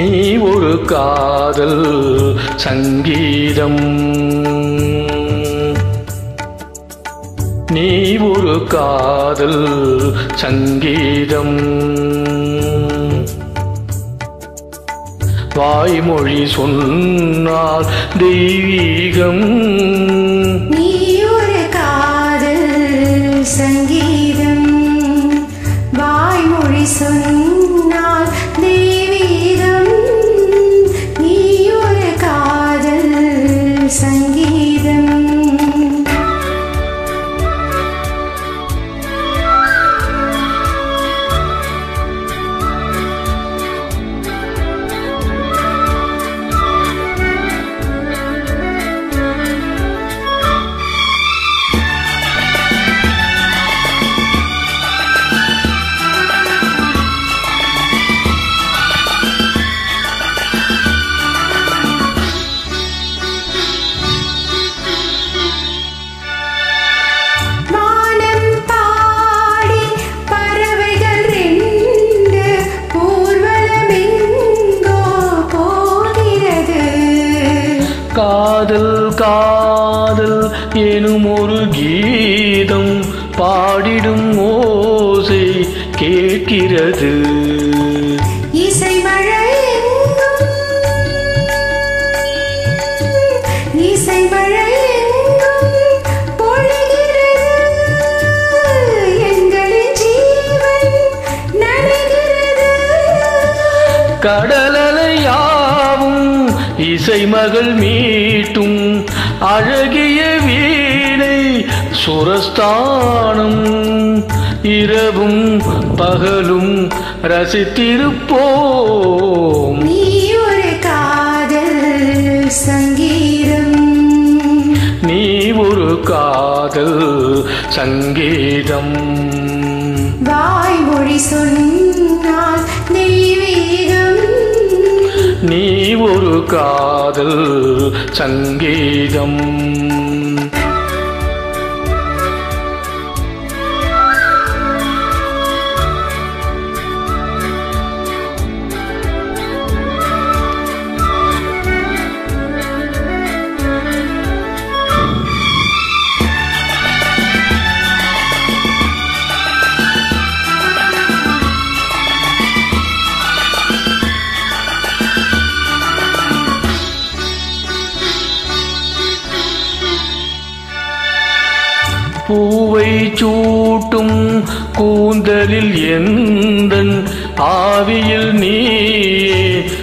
நீ ஒரு காதல் சங்கீதம் நீ ஒரு காதல் சங்கீதம் வாய்மொழி சொன்னால் தெய்வீகம் நீ ஒரு காதல் சங்கீதம் வாய்மொழி சொன்னால் தெய்வீகம் நீ ஒரு காதல் சங்கீதம் வானம் பாடி பறவைகள் ரெண்டு ஊர்வலமெங்கோ போகிறது காதல் காதல் எனும் ஒரு கீதம் பாடிடும் ஓசை கேட்கிறது இசை மழை எங்கும் இசை மழை எங்கும் பொழிகிறது எங்களின் ஜீவன் நனைகிறது கடலலையாவும் இசை மகள் மீட்டும் அழகிய வீணை சுரஸ்தானம் இரவும் பகலும் ரசித்திருப்போம் நீ ஒரு காதல் சங்கீதம் நீ ஒரு காதல் சங்கீதம் வாய்மொழி சொன்னால் தெய்வீகம் நீ ஒரு காதல் சங்கீதம் பூவை சூட்டும் கூந்தலில் எந்தன் ஆவியில் நீயே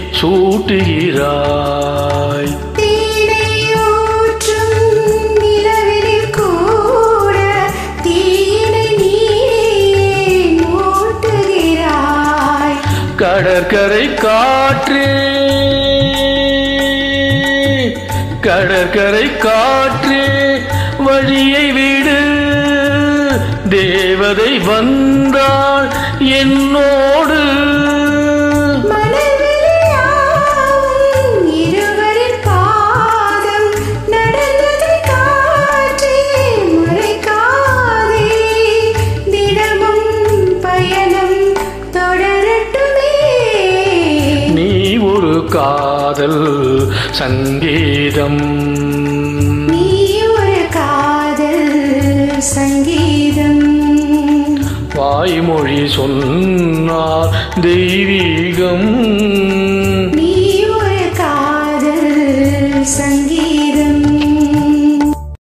சூட்டுகிறாய் தீனை ஊற்றும் நிலவினில் கூட தீயினை நீயே மூட்டுகிறாய் கடற்கரை காற்றே கடற்கரை காற்றே வழியை விடு தேவதை வந்தாள் என்னோடு மணல் வெளியாகும் இருவரின் பாதம் நடந்ததை காற்றே மறைக்காதே தினமும் பயணம் தொடரட்டுமே நீ ஒரு காதல் சங்கீதம் நீ ஒரு காதல் சங்கீதம் வாய்மொழி சொன்னால் தெய்வீகம் நீ